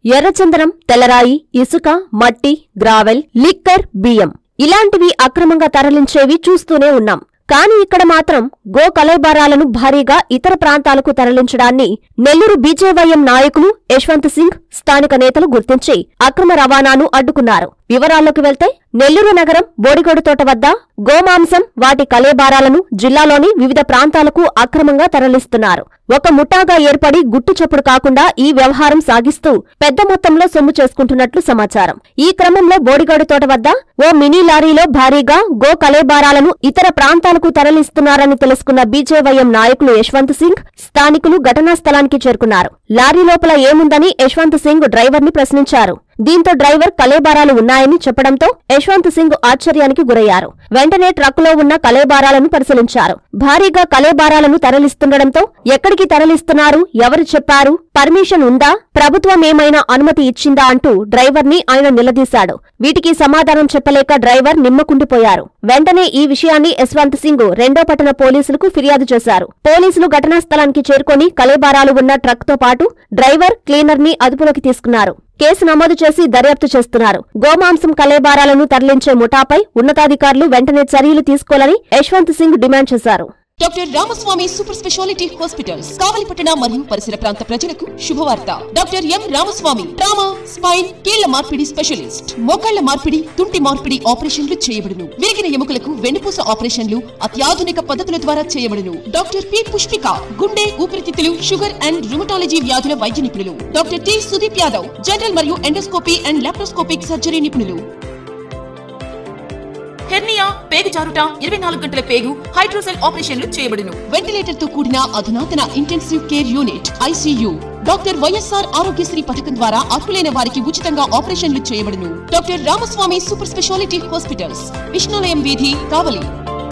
ఎర్రచందనం తెల్లరాయి ఇసుక మట్టి గ్రావెల్ లిక్కర్ బియ్యం ఇలాంటివి అక్రమంగా తరలించేవి చూస్తూనే ఉన్నాం కానీ ఇక్కడ మాత్రం గో కలైబారాలను భారీగా ఇతర ప్రాంతాలకు తరలించడాన్ని నెల్లూరు బీజేవైఎం నాయకులు యశ్వంత్ సింగ్ స్థానిక నేతలు గుర్తించి అక్రమ రవాణాను అడ్డుకున్నారు వివరాల్లోకి వెళ్తే నెల్లూరు నగరం బోడిగోడు తోట వద్ద గోమాంసం వాటి కలేబారాలను జిల్లాలోని వివిధ ప్రాంతాలకు అక్రమంగా తరలిస్తున్నారు ఒక ముఠాగా ఏర్పడి గుట్టు చప్పుడు కాకుండా ఈ వ్యవహారం సాగిస్తూ పెద్ద మొత్తంలో సొమ్ము చేసుకుంటున్నట్లు సమాచారం ఈ క్రమంలో బోడిగోడు తోట వద్ద ఓ మినీ లారీలో భారీగా గో కలేబారాలను ఇతర ప్రాంతాలకు తరలిస్తున్నారని తెలుసుకున్న బీజేవైఎం నాయకులు యశ్వంత్ సింగ్ స్థానికులు ఘటనా స్థలానికి చేరుకున్నారు లారీ లోపల ఏముందని యశ్వంత్ సింగ్ డ్రైవర్ని ప్రశ్నించారు దీంతో డ్రైవర్ కలేబారాలు ఉన్నాయని చెప్పడంతో యశ్వంత్ సింగ్ ఆశ్చర్యానికి గురయ్యారు వెంటనే ట్రక్కులో ఉన్న కలేబారాలను పరిశీలించారు భారీగా కలేబారాలను తరలిస్తుండటంతో ఎక్కడికి తరలిస్తున్నారు ఎవరు చెప్పారు పర్మిషన్ ఉందా ప్రభుత్వం ఏమైనా అనుమతి ఇచ్చిందా అంటూ డ్రైవర్ని ఆయన నిలదీశాడు వీటికి సమాధానం చెప్పలేక డ్రైవర్ నిమ్మకుండిపోయారు వెంటనే ఈ విషయాన్ని యశ్వంత్ సింగ్ రెండో పట్టణ పోలీసులకు ఫిర్యాదు చేశారు పోలీసులు ఘటనా స్థలానికి చేరుకొని కలేబారాలు ఉన్న ట్రక్ తో పాటు డ్రైవర్ క్లీనర్ ని అదుపులోకి తీసుకున్నారు కేసు నమోదు చేసి దర్యాప్తు చేస్తున్నారు గోమాంసం కలేబారాలను తరలించే ముఠాపై ఉన్నతాధికారులు వెంటనే చర్యలు తీసుకోవాలని యశ్వంత్ సింగ్ డిమాండ్ చేశారు doctor Ramaswamy super speciality hospitals కావలిపట్టణ మరియు పరిసర ప్రాంత ప్రజలకు శుభవార్త doctor M Ramaswamy trauma spine కీళ్ల మార్పిడి స్పెషలిస్ట్ మోకాళ్ల మార్పిడి తుంటి మార్పిడి ఆపరేషన్లు చేయబడును విరిగిన ఎముకలకు వెన్నుపూస ఆపరేషన్లు అత్యాధునిక పద్ధతుల ద్వారా చేయబడును డాక్టర్ పి పుష్పిక గుండె ఊపిరితిత్తులు షుగర్ అండ్ రుమటాలజీ వ్యాధుల వైద్య నిపుణులు doctor T Sudeep Yadav general మరియు ఎండోస్కోపీ అండ్ లాప్రోస్కోపిక్ సర్జరీ నిపుణులు హెర్నియా పేగు జారుట ఇరవై నాలుగు గంటల పేగు హైడ్రోసెల్ ఆపరేషన్లు చేయబడును వెంటిలేటర్ తో కూడిన అధునాతన intensive care unit ICU doctor YSR Aarogyasri పథకం ద్వారా అర్హులైన వారికి ఉచితంగా ఆపరేషన్లు చేయబడును doctor Ramaswamy super speciality hospitals Vishnulayam వీధి కావలి